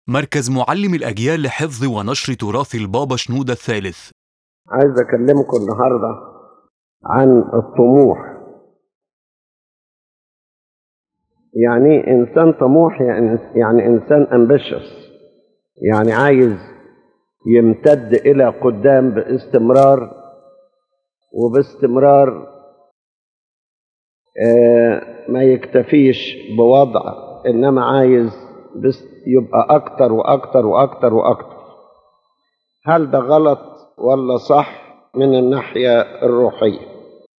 مركز معلم الأجيال لحفظ ونشر تراث البابا شنودة الثالث عايز أكلمكم النهاردة عن الطموح يعني إيه إنسان طموح يعني, يعني إنسان ambitious يعني عايز يمتد إلى قدام باستمرار وباستمرار آه، ما يكتفيش بوضع إنما عايز بس يبقى أكتر وأكتر وأكتر وأكتر هل ده غلط ولا صح من الناحية الروحية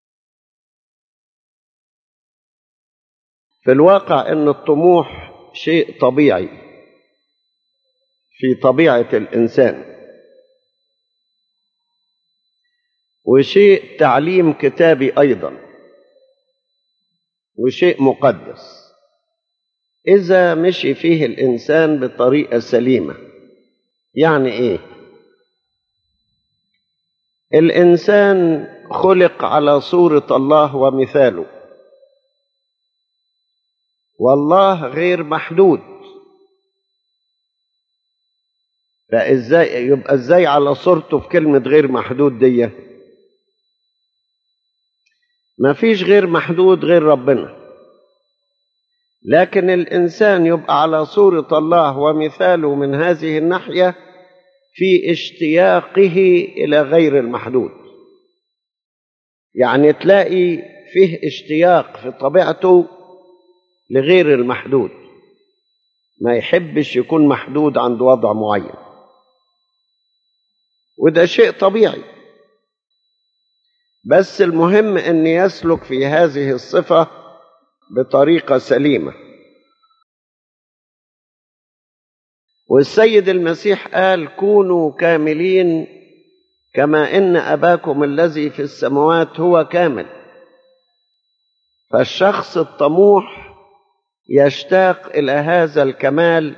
في الواقع ان الطموح شيء طبيعي في طبيعه الانسان وشيء تعليم كتابي ايضا وشيء مقدس اذا مشي فيه الانسان بطريقه سليمه يعني ايه الانسان خلق على صوره الله ومثاله والله غير محدود فازاي يبقى ازاي على صورته في كلمة غير محدود دي ما فيش غير محدود غير ربنا لكن الإنسان يبقى على صورة الله ومثاله من هذه الناحية في اشتياقه إلى غير المحدود يعني تلاقي فيه اشتياق في طبيعته لغير المحدود ما يحبش يكون محدود عند وضع معين وده شيء طبيعي بس المهم ان يسلك في هذه الصفه بطريقه سليمه والسيد المسيح قال كونوا كاملين كما ان اباكم الذي في السماوات هو كامل فالشخص الطموح يشتاق الى هذا الكمال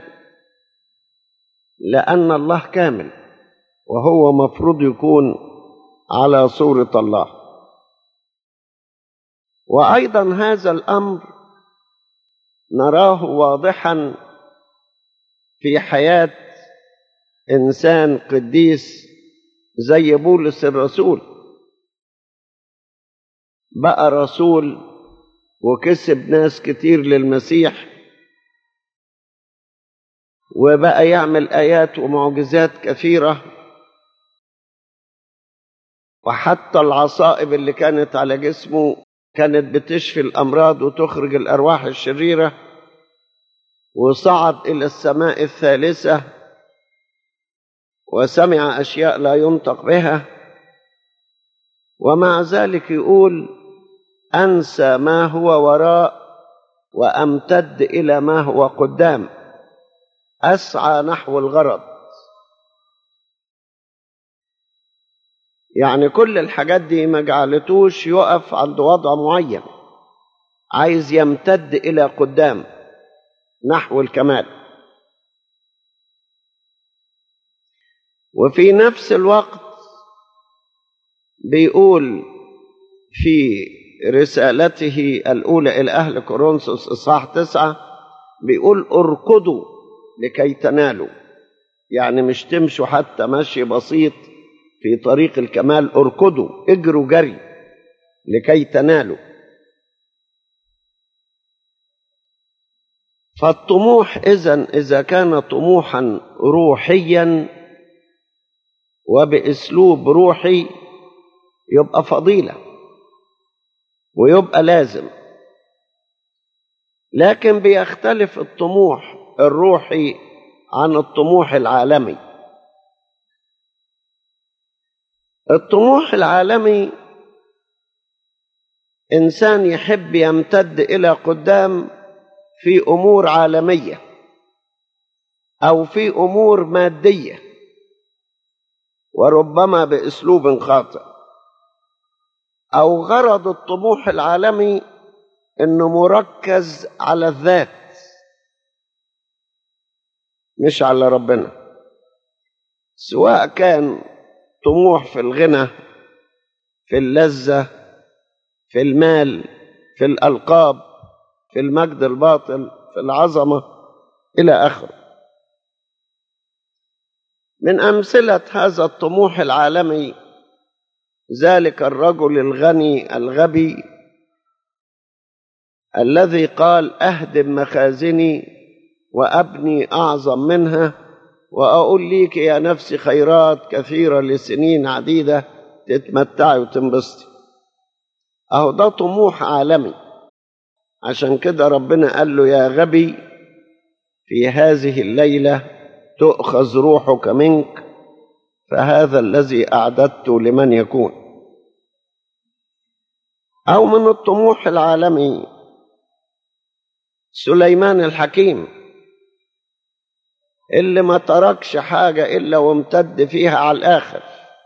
لان الله كامل وهو مفروض يكون على صوره الله وايضا هذا الامر نراه واضحا في حياه انسان قديس زي بولس الرسول بقى رسول وكسب ناس كتير للمسيح وبقى يعمل ايات ومعجزات كثيره وحتى العصائب اللي كانت على جسمه كانت بتشفي الامراض وتخرج الارواح الشريره وصعد الى السماء الثالثه وسمع اشياء لا ينطق بها ومع ذلك يقول انسى ما هو وراء وامتد الى ما هو قدام اسعى نحو الغرض يعني كل الحاجات دي ما جعلتوش يقف عند وضع معين عايز يمتد الى قدام نحو الكمال وفي نفس الوقت بيقول في رسالته الأولى إلى أهل كورنثوس إصحاح تسعة بيقول اركضوا لكي تنالوا يعني مش تمشوا حتى مشي بسيط في طريق الكمال اركضوا اجروا جري لكي تنالوا فالطموح إذا إذا كان طموحا روحيا وبأسلوب روحي يبقى فضيلة ويبقى لازم لكن بيختلف الطموح الروحي عن الطموح العالمي الطموح العالمي انسان يحب يمتد الى قدام في امور عالميه او في امور ماديه وربما باسلوب خاطئ او غرض الطموح العالمي انه مركز على الذات مش على ربنا سواء كان طموح في الغنى في اللذه في المال في الالقاب في المجد الباطل في العظمه الى اخره من امثله هذا الطموح العالمي ذلك الرجل الغني الغبي الذي قال اهدم مخازني وابني اعظم منها واقول ليك يا نفسي خيرات كثيره لسنين عديده تتمتعي وتنبسطي اهو ده طموح عالمي عشان كده ربنا قال له يا غبي في هذه الليله تؤخذ روحك منك فهذا الذي اعددته لمن يكون او من الطموح العالمي سليمان الحكيم اللي ما تركش حاجه الا وامتد فيها على الاخر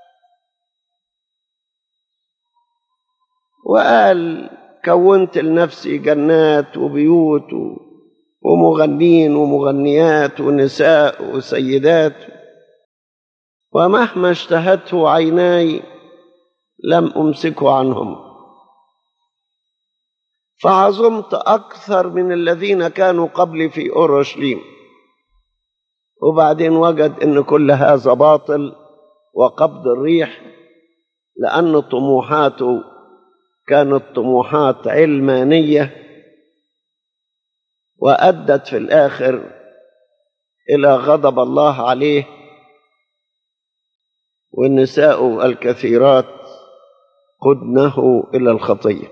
وقال كونت لنفسي جنات وبيوت ومغنين ومغنيات ونساء وسيدات ومهما اشتهته عيناي لم امسكه عنهم فعظمت اكثر من الذين كانوا قبلي في اورشليم وبعدين وجد ان كل هذا باطل وقبض الريح لان طموحاته كانت طموحات علمانيه وادت في الاخر الى غضب الله عليه والنساء الكثيرات قدنه الى الخطيه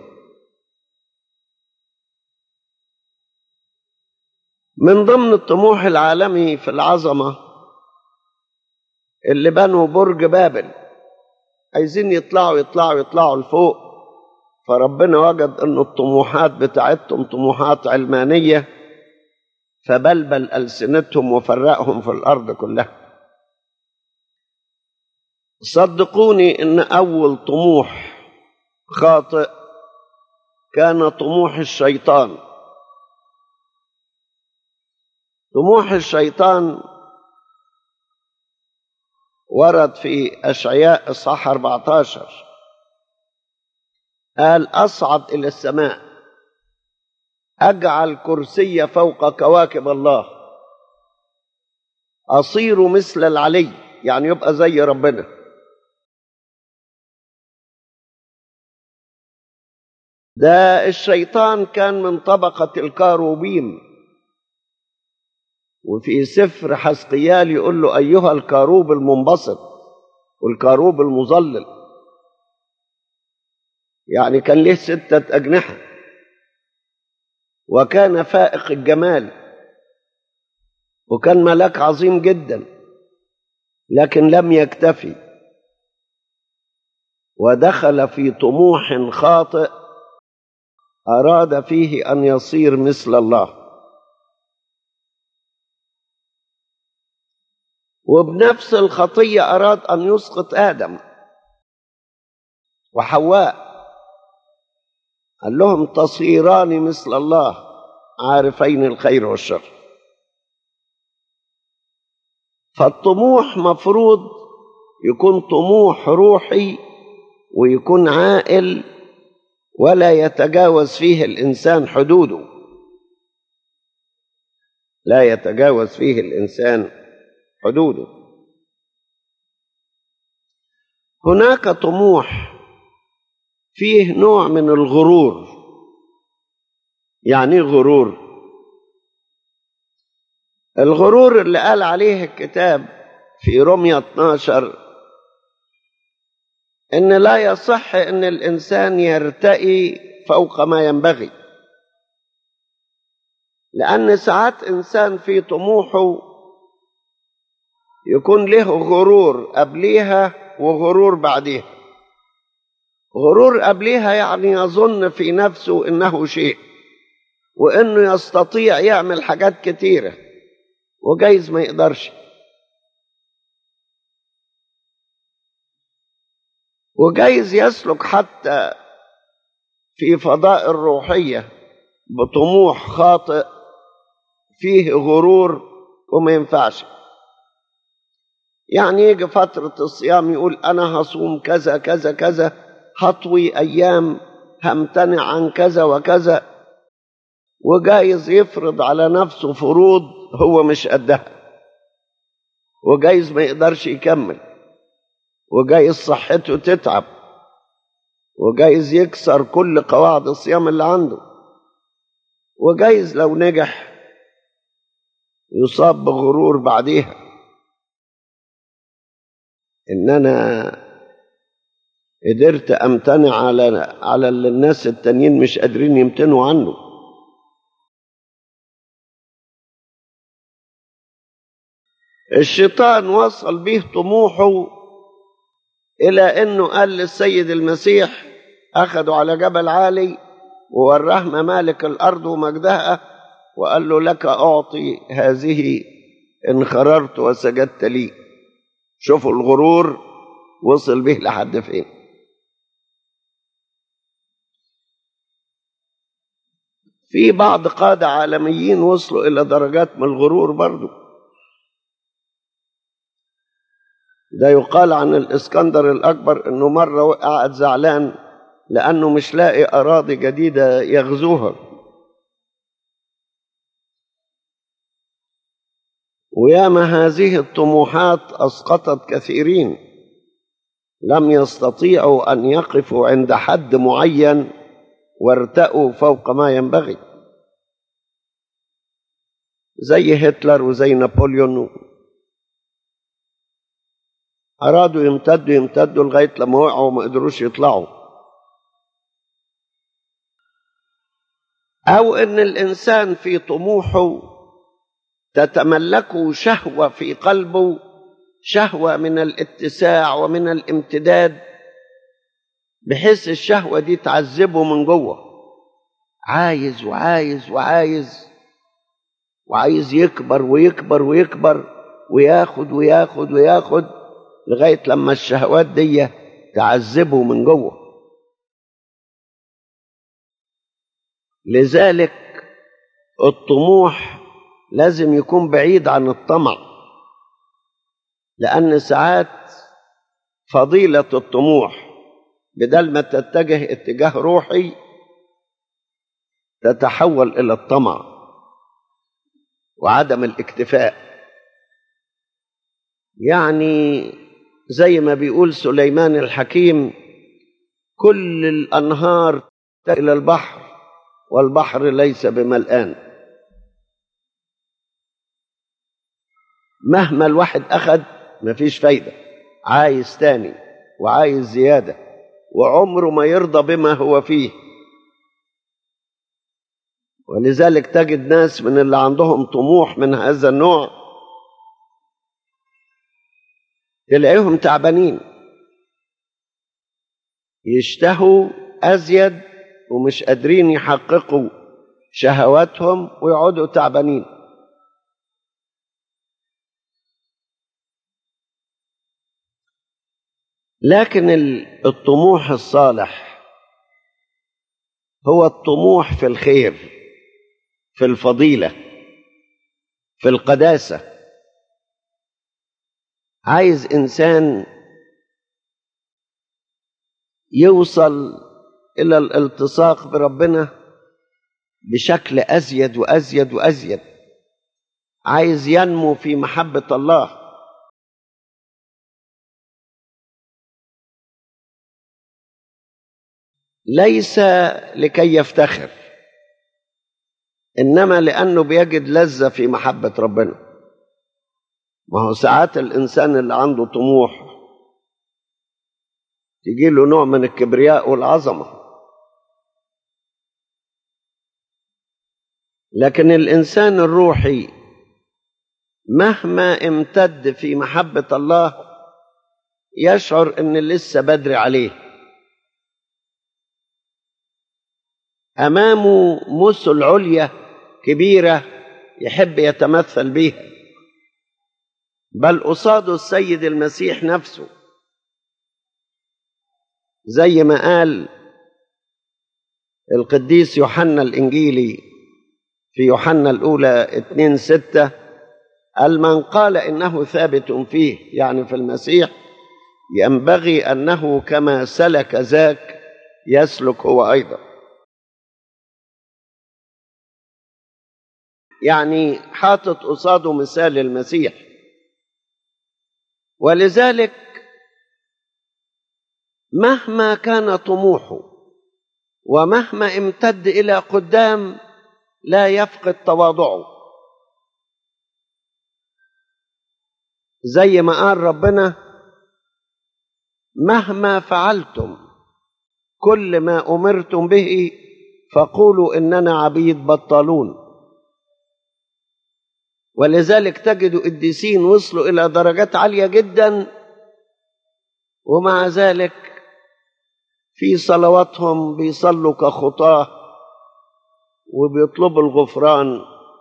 من ضمن الطموح العالمي في العظمه اللي بنوا برج بابل عايزين يطلعوا يطلعوا يطلعوا لفوق فربنا وجد ان الطموحات بتاعتهم طموحات علمانيه فبلبل السنتهم وفرقهم في الارض كلها صدقوني ان اول طموح خاطئ كان طموح الشيطان طموح الشيطان ورد في اشعياء اصحاح 14 قال اصعد الى السماء اجعل كرسي فوق كواكب الله اصير مثل العلي يعني يبقى زي ربنا ده الشيطان كان من طبقة الكاروبيم وفي سفر حسقيال يقول له أيها الكاروب المنبسط والكاروب المظلل يعني كان له ستة أجنحة وكان فائق الجمال وكان ملاك عظيم جدا لكن لم يكتفي ودخل في طموح خاطئ أراد فيه أن يصير مثل الله وبنفس الخطية أراد أن يسقط آدم وحواء قال لهم تصيران مثل الله عارفين الخير والشر فالطموح مفروض يكون طموح روحي ويكون عاقل ولا يتجاوز فيه الانسان حدوده لا يتجاوز فيه الانسان حدوده هناك طموح فيه نوع من الغرور يعني غرور الغرور اللي قال عليه الكتاب في رمية 12 ان لا يصح ان الانسان يرتقي فوق ما ينبغي لان ساعات انسان في طموحه يكون له غرور قبليها وغرور بعديها غرور قبليها يعني يظن في نفسه انه شيء وانه يستطيع يعمل حاجات كتيره وجايز ما يقدرش وجايز يسلك حتى في فضاء الروحيه بطموح خاطئ فيه غرور وما ينفعش يعني يجي فترة الصيام يقول أنا هصوم كذا كذا كذا هطوي أيام همتنع عن كذا وكذا وجايز يفرض على نفسه فروض هو مش قدها وجايز ما يقدرش يكمل وجايز صحته تتعب وجايز يكسر كل قواعد الصيام اللي عنده وجايز لو نجح يصاب بغرور بعديها ان انا قدرت امتنع على على اللي الناس التانيين مش قادرين يمتنوا عنه الشيطان وصل به طموحه الى انه قال للسيد المسيح اخذوا على جبل عالي ووراه ممالك الارض ومجدها وقال له لك اعطي هذه ان خررت وسجدت لي شوفوا الغرور وصل به لحد فين في بعض قادة عالميين وصلوا إلى درجات من الغرور برضو ده يقال عن الإسكندر الأكبر إنه مرة قعد زعلان لأنه مش لاقي أراضي جديدة يغزوها وياما هذه الطموحات أسقطت كثيرين لم يستطيعوا أن يقفوا عند حد معين وارتأوا فوق ما ينبغي زي هتلر وزي نابليون أرادوا يمتدوا يمتدوا لغاية لما وقعوا وما قدروش يطلعوا أو إن الإنسان في طموحه تتملكه شهوة في قلبه شهوة من الاتساع ومن الامتداد بحيث الشهوة دي تعذبه من جوه عايز وعايز وعايز وعايز يكبر ويكبر ويكبر وياخد وياخد وياخد لغاية لما الشهوات دي تعذبه من جوه لذلك الطموح لازم يكون بعيد عن الطمع لأن ساعات فضيلة الطموح بدل ما تتجه اتجاه روحي تتحول إلى الطمع وعدم الاكتفاء يعني زي ما بيقول سليمان الحكيم كل الأنهار إلى البحر والبحر ليس بملآن مهما الواحد أخذ مفيش فايدة عايز تاني وعايز زيادة وعمره ما يرضى بما هو فيه ولذلك تجد ناس من اللي عندهم طموح من هذا النوع تلاقيهم تعبانين يشتهوا أزيد ومش قادرين يحققوا شهواتهم ويقعدوا تعبانين لكن الطموح الصالح هو الطموح في الخير في الفضيله في القداسه عايز انسان يوصل الى الالتصاق بربنا بشكل ازيد وازيد وازيد عايز ينمو في محبه الله ليس لكي يفتخر انما لانه بيجد لذه في محبه ربنا ما هو ساعات الانسان اللي عنده طموح تجي له نوع من الكبرياء والعظمه لكن الانسان الروحي مهما امتد في محبه الله يشعر ان لسه بدري عليه امامه مثل عليا كبيره يحب يتمثل بها بل قصاده السيد المسيح نفسه زي ما قال القديس يوحنا الانجيلي في يوحنا الاولى اتنين ستة قال من قال انه ثابت فيه يعني في المسيح ينبغي انه كما سلك ذاك يسلك هو ايضا يعني حاطط قصاده مثال المسيح ولذلك مهما كان طموحه ومهما امتد الى قدام لا يفقد تواضعه زي ما قال ربنا مهما فعلتم كل ما امرتم به فقولوا اننا عبيد بطالون ولذلك تجد قديسين وصلوا الى درجات عاليه جدا ومع ذلك في صلواتهم بيصلوا كخطاه وبيطلبوا الغفران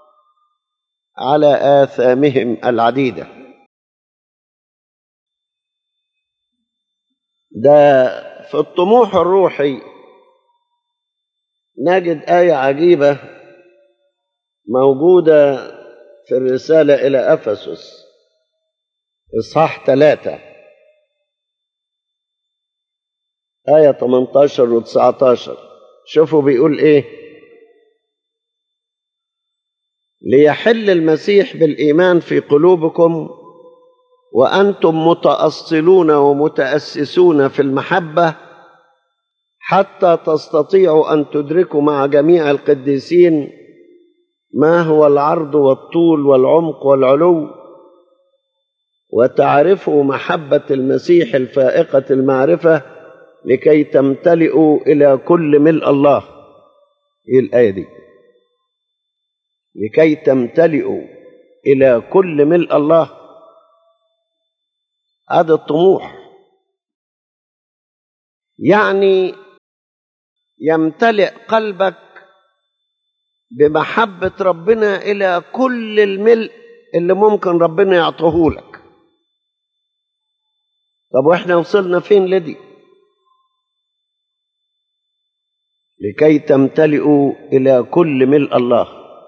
على آثامهم العديدة ده في الطموح الروحي نجد آية عجيبة موجودة في الرسالة إلى أفسس إصحاح ثلاثة آية 18 و 19 شوفوا بيقول إيه ليحل المسيح بالإيمان في قلوبكم وأنتم متأصلون ومتأسسون في المحبة حتى تستطيعوا أن تدركوا مع جميع القديسين ما هو العرض والطول والعمق والعلو وتعرفوا محبة المسيح الفائقة المعرفة لكي تمتلئوا إلى كل ملء الله إيه الآية دي لكي تمتلئوا إلى كل ملء الله هذا الطموح يعني يمتلئ قلبك بمحبة ربنا إلى كل الملء اللي ممكن ربنا يعطيه لك طب واحنا وصلنا فين لدي لكي تمتلئوا إلى كل ملء الله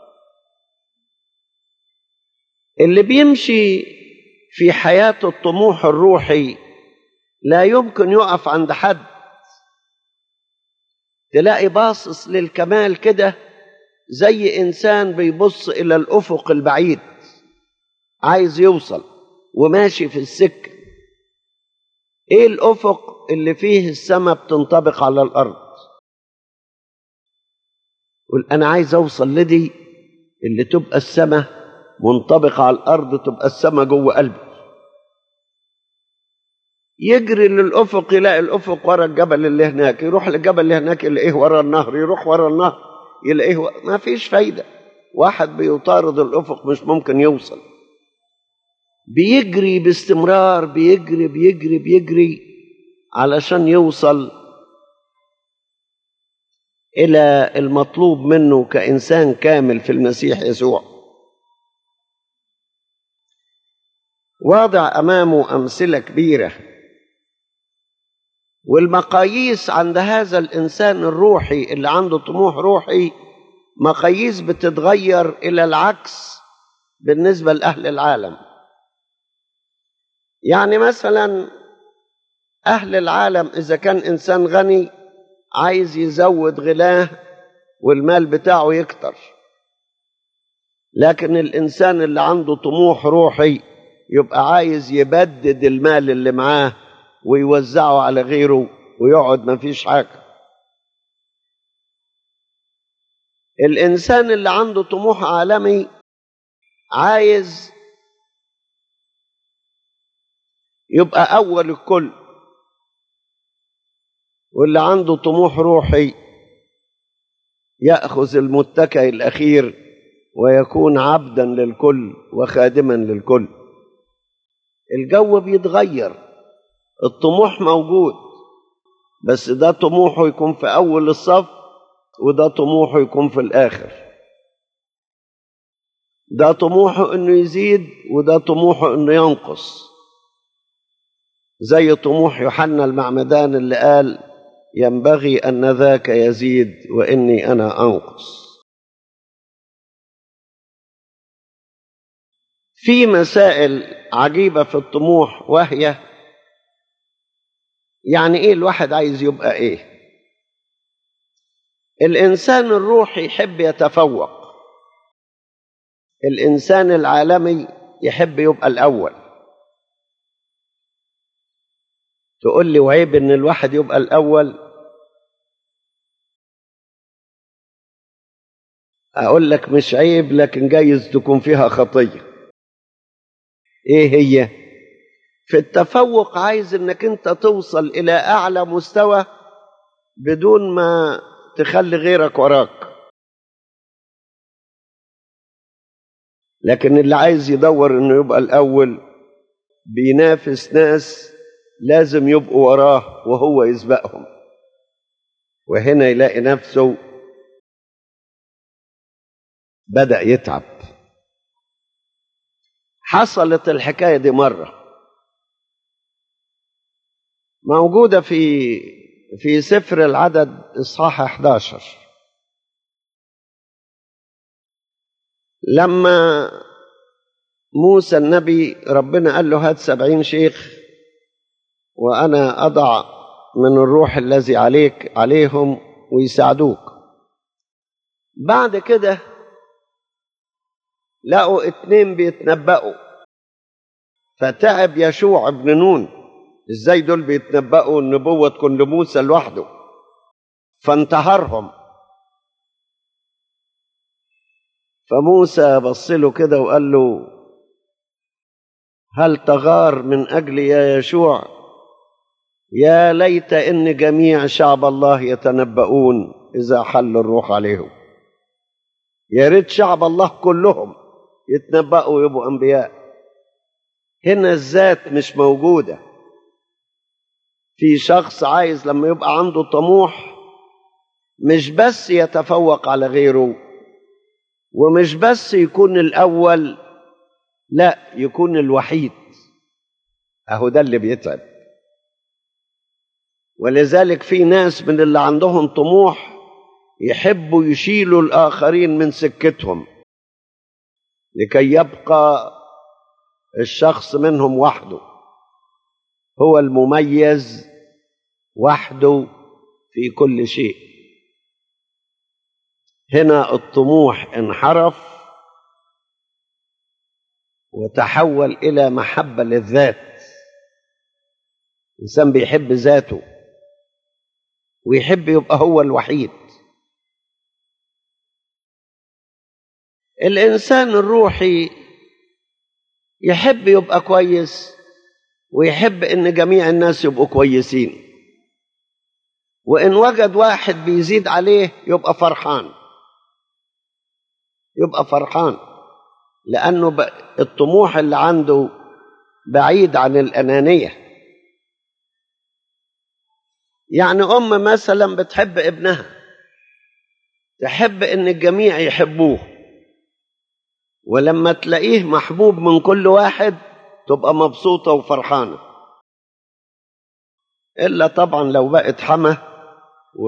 اللي بيمشي في حياة الطموح الروحي لا يمكن يقف عند حد تلاقي باصص للكمال كده زي إنسان بيبص إلى الأفق البعيد عايز يوصل وماشي في السكة إيه الأفق اللي فيه السماء بتنطبق على الأرض قل أنا عايز أوصل لدي اللي تبقى السماء منطبقة على الأرض تبقى السماء جوه قلبي يجري للأفق يلاقي الأفق ورا الجبل اللي هناك يروح للجبل اللي هناك يلاقيه ورا النهر يروح ورا النهر يلاقيه و... ما فيش فايدة واحد بيطارد الأفق مش ممكن يوصل بيجري باستمرار بيجري بيجري بيجري علشان يوصل إلى المطلوب منه كإنسان كامل في المسيح يسوع واضع أمامه أمثلة كبيرة والمقاييس عند هذا الإنسان الروحي اللي عنده طموح روحي مقاييس بتتغير إلى العكس بالنسبة لأهل العالم يعني مثلا أهل العالم إذا كان إنسان غني عايز يزود غلاه والمال بتاعه يكتر لكن الإنسان اللي عنده طموح روحي يبقى عايز يبدد المال اللي معاه ويوزعه على غيره ويقعد ما فيش حاجة الإنسان اللي عنده طموح عالمي عايز يبقى أول الكل واللي عنده طموح روحي يأخذ المتكئ الأخير ويكون عبدا للكل وخادما للكل الجو بيتغير الطموح موجود بس ده طموحه يكون في أول الصف وده طموحه يكون في الآخر ده طموحه إنه يزيد وده طموحه إنه ينقص زي طموح يوحنا المعمدان اللي قال ينبغي أن ذاك يزيد وإني أنا أنقص في مسائل عجيبة في الطموح وهي يعني إيه الواحد عايز يبقى إيه الإنسان الروحي يحب يتفوق الإنسان العالمي يحب يبقى الأول تقول لي وعيب ان الواحد يبقى الاول اقول لك مش عيب لكن جايز تكون فيها خطيه ايه هي في التفوق عايز انك انت توصل الى اعلى مستوى بدون ما تخلي غيرك وراك لكن اللي عايز يدور انه يبقى الاول بينافس ناس لازم يبقوا وراه وهو يسبقهم وهنا يلاقي نفسه بدأ يتعب حصلت الحكاية دي مرة موجودة في في سفر العدد إصحاح 11 لما موسى النبي ربنا قال له هات سبعين شيخ وأنا أضع من الروح الذي عليك عليهم ويساعدوك بعد كده لقوا اتنين بيتنبأوا فتعب يشوع ابن نون ازاي دول بيتنبأوا النبوة تكون لموسى لوحده فانتهرهم فموسى بص له كده وقال له هل تغار من أجل يا يشوع يا ليت إن جميع شعب الله يتنبؤون إذا حل الروح عليهم يا ريت شعب الله كلهم يتنبأوا ويبقوا أنبياء هنا الذات مش موجودة في شخص عايز لما يبقى عنده طموح مش بس يتفوق على غيره ومش بس يكون الأول لا يكون الوحيد أهو ده اللي بيتعب ولذلك في ناس من اللي عندهم طموح يحبوا يشيلوا الآخرين من سكتهم لكي يبقى الشخص منهم وحده هو المميز وحده في كل شيء هنا الطموح انحرف وتحول الى محبه للذات الانسان بيحب ذاته ويحب يبقى هو الوحيد الانسان الروحي يحب يبقى كويس ويحب ان جميع الناس يبقوا كويسين وان وجد واحد بيزيد عليه يبقى فرحان يبقى فرحان لانه الطموح اللي عنده بعيد عن الانانيه يعني ام مثلا بتحب ابنها تحب ان الجميع يحبوه ولما تلاقيه محبوب من كل واحد تبقى مبسوطه وفرحانه الا طبعا لو بقت حما و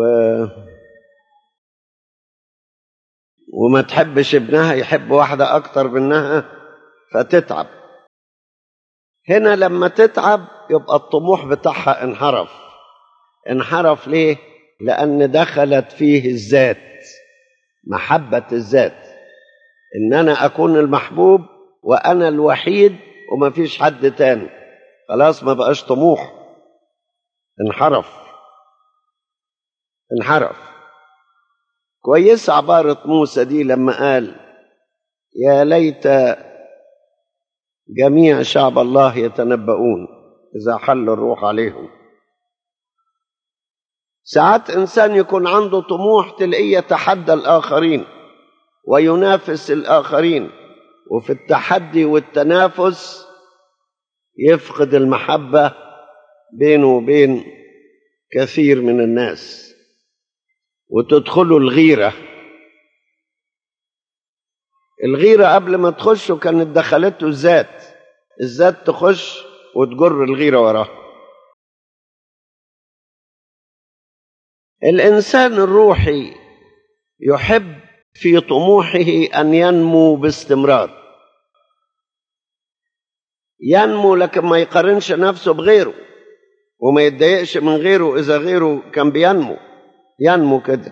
وما تحبش ابنها يحب واحدة أكتر منها فتتعب هنا لما تتعب يبقى الطموح بتاعها انحرف انحرف ليه؟ لأن دخلت فيه الذات محبة الذات إن أنا أكون المحبوب وأنا الوحيد وما فيش حد تاني خلاص ما بقاش طموح انحرف انحرف كويس عبارة موسى دي لما قال يا ليت جميع شعب الله يتنبؤون إذا حل الروح عليهم ساعات إنسان يكون عنده طموح تلاقيه يتحدى الآخرين وينافس الآخرين وفي التحدي والتنافس يفقد المحبة بينه وبين كثير من الناس وتدخلوا الغيرة الغيرة قبل ما تخشوا كانت دخلته الذات الذات تخش وتجر الغيرة وراها الإنسان الروحي يحب في طموحه أن ينمو باستمرار ينمو لكن ما يقارنش نفسه بغيره وما يتضايقش من غيره إذا غيره كان بينمو ينمو كده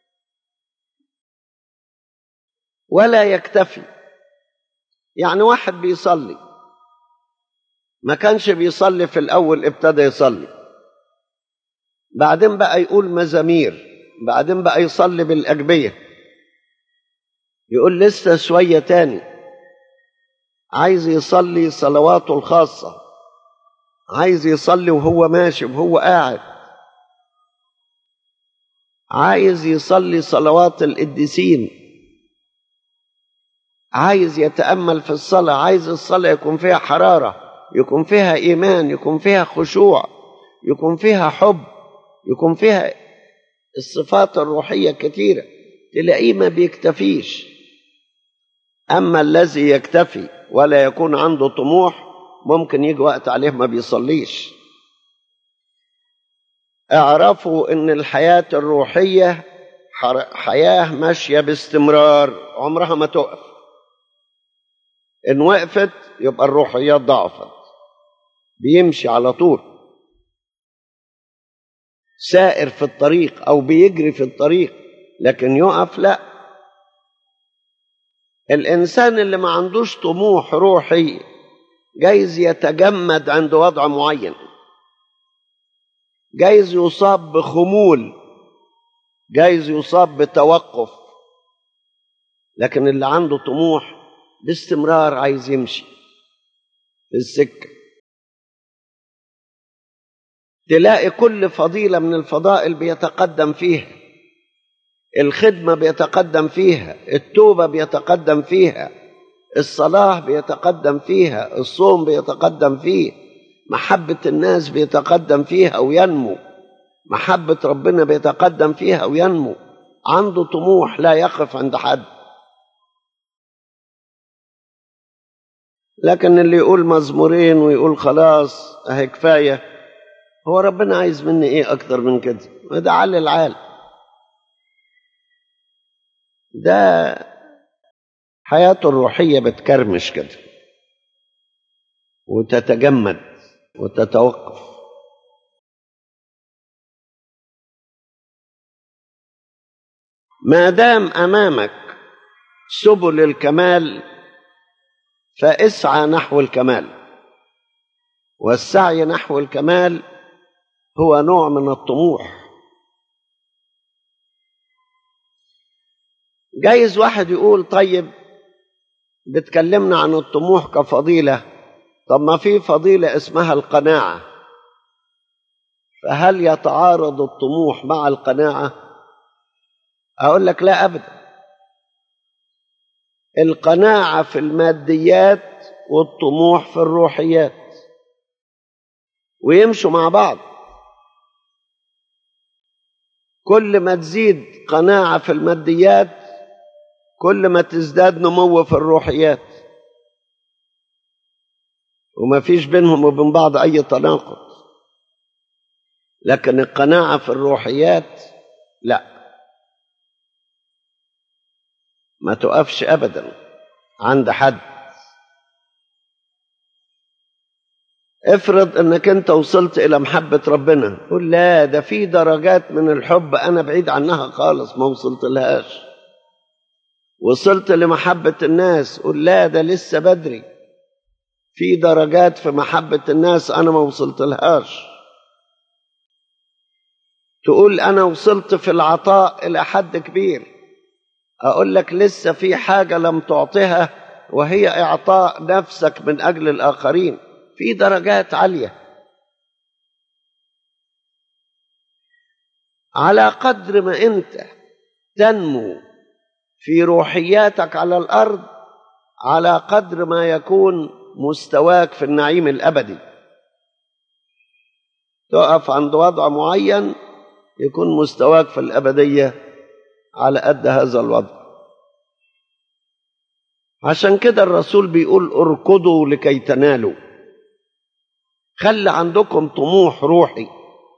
ولا يكتفي يعني واحد بيصلي ما كانش بيصلي في الأول ابتدى يصلي بعدين بقى يقول مزامير بعدين بقى يصلي بالأجبية يقول لسه شوية تاني عايز يصلي صلواته الخاصة عايز يصلي وهو ماشي وهو قاعد عايز يصلي صلوات القديسين عايز يتأمل في الصلاة عايز الصلاة يكون فيها حرارة يكون فيها إيمان يكون فيها خشوع يكون فيها حب يكون فيها الصفات الروحية كثيرة تلاقيه ما بيكتفيش أما الذي يكتفي ولا يكون عنده طموح ممكن يجي وقت عليه ما بيصليش اعرفوا ان الحياة الروحية حياة ماشية باستمرار عمرها ما تقف ان وقفت يبقى الروحيات ضعفت بيمشي على طول سائر في الطريق او بيجري في الطريق لكن يقف لا الانسان اللي ما عندوش طموح روحي جايز يتجمد عند وضع معين جايز يصاب بخمول جايز يصاب بتوقف لكن اللي عنده طموح باستمرار عايز يمشي في السكة تلاقي كل فضيلة من الفضائل بيتقدم فيها الخدمة بيتقدم فيها التوبة بيتقدم فيها الصلاة بيتقدم فيها الصوم بيتقدم فيه محبة الناس بيتقدم فيها وينمو محبة ربنا بيتقدم فيها وينمو عنده طموح لا يقف عند حد لكن اللي يقول مزمورين ويقول خلاص اهي كفايه هو ربنا عايز مني ايه اكتر من كده ده على العال ده حياته الروحيه بتكرمش كده وتتجمد وتتوقف ما دام امامك سبل الكمال فاسعى نحو الكمال والسعي نحو الكمال هو نوع من الطموح جايز واحد يقول طيب بتكلمنا عن الطموح كفضيله طب ما في فضيله اسمها القناعه فهل يتعارض الطموح مع القناعه اقول لك لا ابدا القناعه في الماديات والطموح في الروحيات ويمشوا مع بعض كل ما تزيد قناعه في الماديات كل ما تزداد نمو في الروحيات وما فيش بينهم وبين بعض اي تناقض لكن القناعه في الروحيات لا ما تقفش ابدا عند حد افرض انك انت وصلت الى محبه ربنا قول لا ده في درجات من الحب انا بعيد عنها خالص ما وصلت لهاش وصلت لمحبه الناس قول لا ده لسه بدري في درجات في محبه الناس انا ما وصلت لهاش تقول انا وصلت في العطاء الى حد كبير اقول لك لسه في حاجه لم تعطها وهي اعطاء نفسك من اجل الاخرين في درجات عاليه على قدر ما انت تنمو في روحياتك على الارض على قدر ما يكون مستواك في النعيم الابدي تقف عند وضع معين يكون مستواك في الابديه على قد هذا الوضع عشان كده الرسول بيقول اركضوا لكي تنالوا خلي عندكم طموح روحي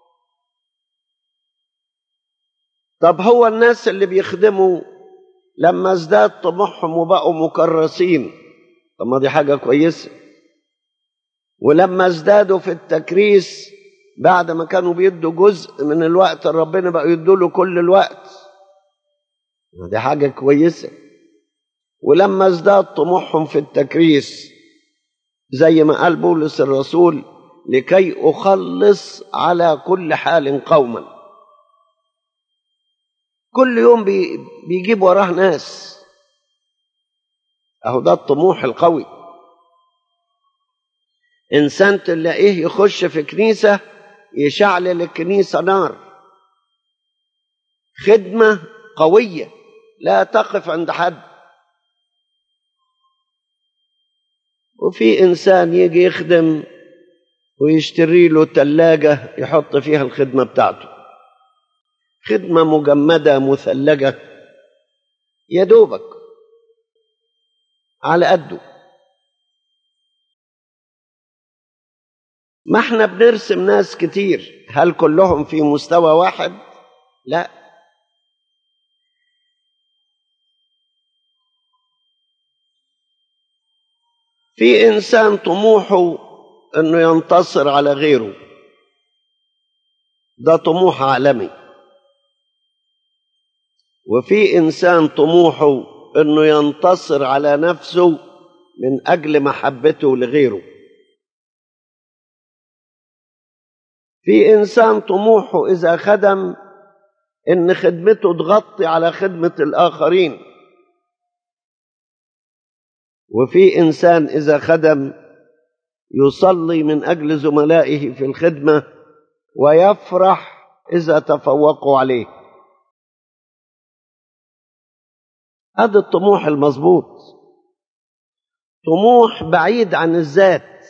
طب هو الناس اللي بيخدموا لما ازداد طموحهم وبقوا مكرسين طب ما دي حاجة كويسة ولما ازدادوا في التكريس بعد ما كانوا بيدوا جزء من الوقت ربنا بقى يدوا له كل الوقت دي حاجة كويسة ولما ازداد طموحهم في التكريس زي ما قال بولس الرسول لكي أخلص على كل حال قوما كل يوم بي بيجيب وراه ناس أهو ده الطموح القوي إنسان تلاقيه يخش في كنيسة يشعلل الكنيسة نار خدمة قوية لا تقف عند حد وفي إنسان يجي يخدم ويشتري له تلاجة يحط فيها الخدمة بتاعته خدمة مجمدة مثلجة يا دوبك على قده ما احنا بنرسم ناس كتير هل كلهم في مستوى واحد لا في انسان طموحه انه ينتصر على غيره ده طموح عالمي وفي انسان طموحه انه ينتصر على نفسه من اجل محبته لغيره في انسان طموحه اذا خدم ان خدمته تغطي على خدمه الاخرين وفي انسان اذا خدم يصلي من اجل زملائه في الخدمه ويفرح اذا تفوقوا عليه هذا الطموح المظبوط طموح بعيد عن الذات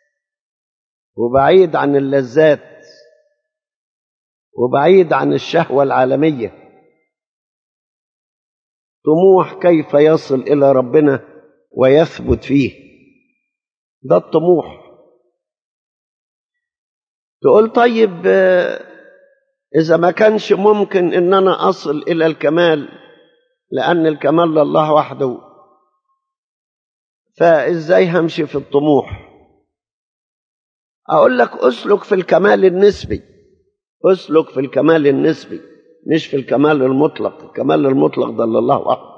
وبعيد عن اللذات وبعيد عن الشهوه العالميه طموح كيف يصل الى ربنا ويثبت فيه ده الطموح تقول طيب اذا ما كانش ممكن ان انا اصل الى الكمال لان الكمال لله وحده فازاي همشي في الطموح اقول لك اسلك في الكمال النسبي اسلك في الكمال النسبي مش في الكمال المطلق الكمال المطلق ده لله وحده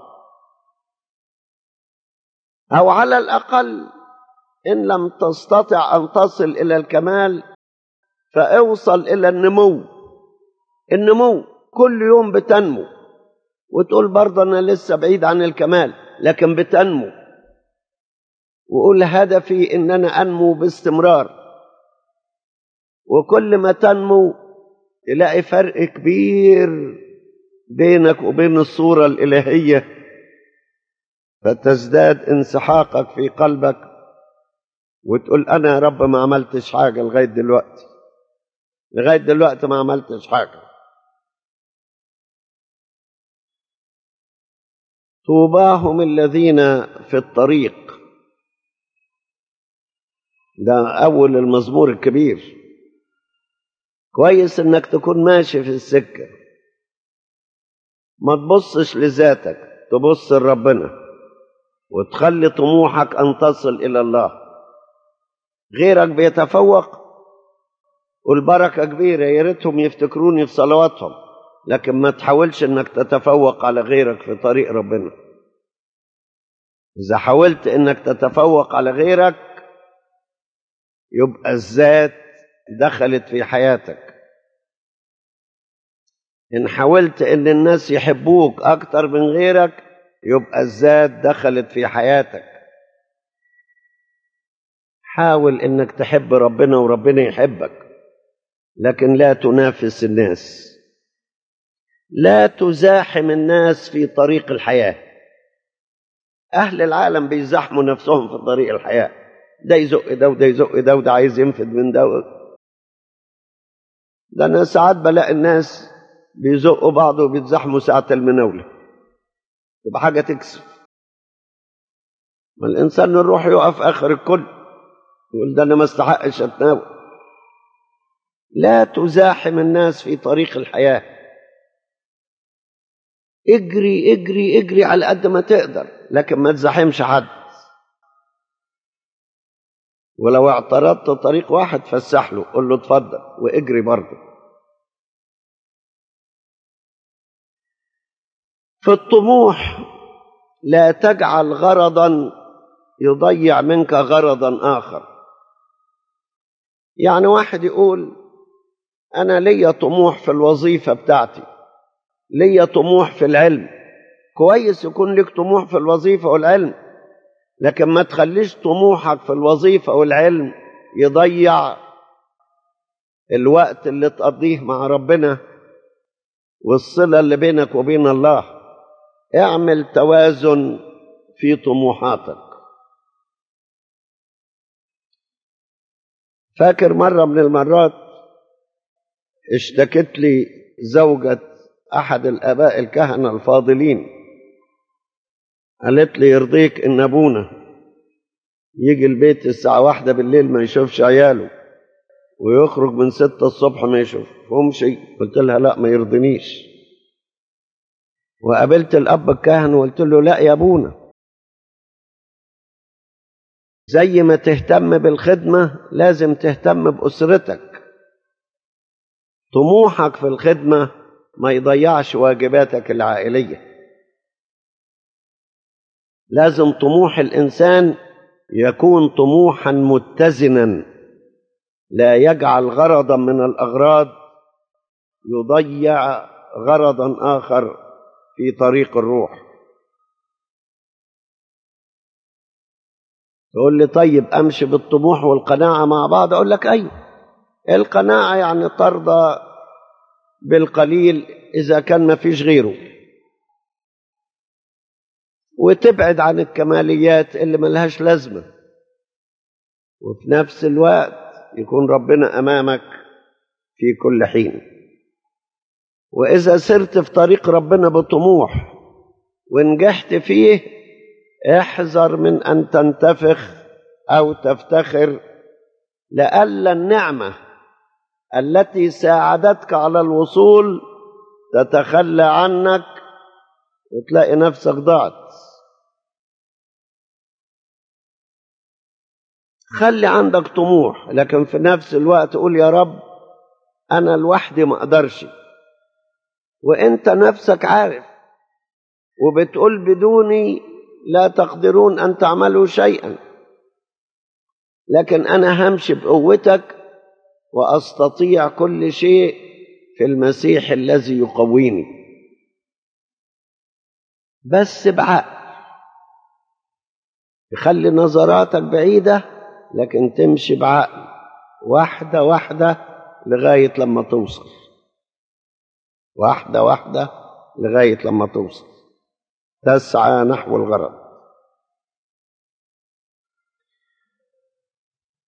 او على الاقل ان لم تستطع ان تصل الى الكمال فاوصل الى النمو النمو كل يوم بتنمو وتقول برضه انا لسه بعيد عن الكمال لكن بتنمو وقول هدفي ان انا انمو باستمرار وكل ما تنمو تلاقي فرق كبير بينك وبين الصوره الالهيه فتزداد انسحاقك في قلبك وتقول انا يا رب ما عملتش حاجه لغايه دلوقتي لغايه دلوقتي ما عملتش حاجه طوباهم الذين في الطريق ده اول المزمور الكبير كويس انك تكون ماشي في السكه ما تبصش لذاتك تبص لربنا وتخلي طموحك ان تصل الى الله غيرك بيتفوق والبركه كبيره يا ريتهم يفتكروني في صلواتهم لكن ما تحاولش انك تتفوق على غيرك في طريق ربنا اذا حاولت انك تتفوق على غيرك يبقى الذات دخلت في حياتك ان حاولت ان الناس يحبوك اكتر من غيرك يبقى الذات دخلت في حياتك حاول انك تحب ربنا وربنا يحبك لكن لا تنافس الناس لا تزاحم الناس في طريق الحياه اهل العالم بيزاحموا نفسهم في طريق الحياه ده يزق ده وده يزق ده وده عايز ينفذ من ده ده انا ساعات بلاقي الناس بيزقوا بعض وبيتزاحموا ساعه المناوله تبقى حاجه تكسف ما الانسان يروح يقف اخر الكل يقول ده انا ما استحقش اتناول لا تزاحم الناس في طريق الحياه اجري اجري اجري على قد ما تقدر لكن ما تزاحمش حد ولو اعترضت طريق واحد فسح له قول له اتفضل واجري برضه في الطموح لا تجعل غرضا يضيع منك غرضا اخر يعني واحد يقول أنا ليا طموح في الوظيفة بتاعتي ليا طموح في العلم كويس يكون لك طموح في الوظيفة والعلم لكن ما تخليش طموحك في الوظيفة والعلم يضيع الوقت اللي تقضيه مع ربنا والصلة اللي بينك وبين الله اعمل توازن في طموحاتك فاكر مرة من المرات اشتكت لي زوجة أحد الآباء الكهنة الفاضلين قالت لي يرضيك إن أبونا يجي البيت الساعة واحدة بالليل ما يشوفش عياله ويخرج من ستة الصبح ما يشوفهمش قلت لها لا ما يرضنيش وقابلت الأب الكاهن وقلت له لا يا أبونا زي ما تهتم بالخدمة لازم تهتم بأسرتك طموحك في الخدمة ما يضيعش واجباتك العائلية لازم طموح الإنسان يكون طموحا متزنا لا يجعل غرضا من الأغراض يضيع غرضا آخر في طريق الروح تقول لي طيب أمشي بالطموح والقناعة مع بعض أقول لك أيوه القناعة يعني ترضى بالقليل إذا كان ما فيش غيره وتبعد عن الكماليات اللي ملهاش لازمة وفي نفس الوقت يكون ربنا أمامك في كل حين وإذا سرت في طريق ربنا بطموح ونجحت فيه احذر من أن تنتفخ أو تفتخر لئلا النعمة التي ساعدتك على الوصول تتخلى عنك وتلاقي نفسك ضعت خلي عندك طموح لكن في نفس الوقت قول يا رب أنا لوحدي ما أقدرش وأنت نفسك عارف وبتقول بدوني لا تقدرون أن تعملوا شيئا لكن أنا همشي بقوتك وأستطيع كل شيء في المسيح الذي يقويني بس بعقل يخلي نظراتك بعيدة لكن تمشي بعقل واحدة واحدة لغاية لما توصل واحدة واحدة لغاية لما توصل تسعى نحو الغرض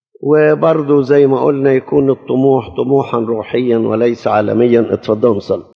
وبرضه زي ما قلنا يكون الطموح طموحا روحيا وليس عالميا اتفضلوا صلوا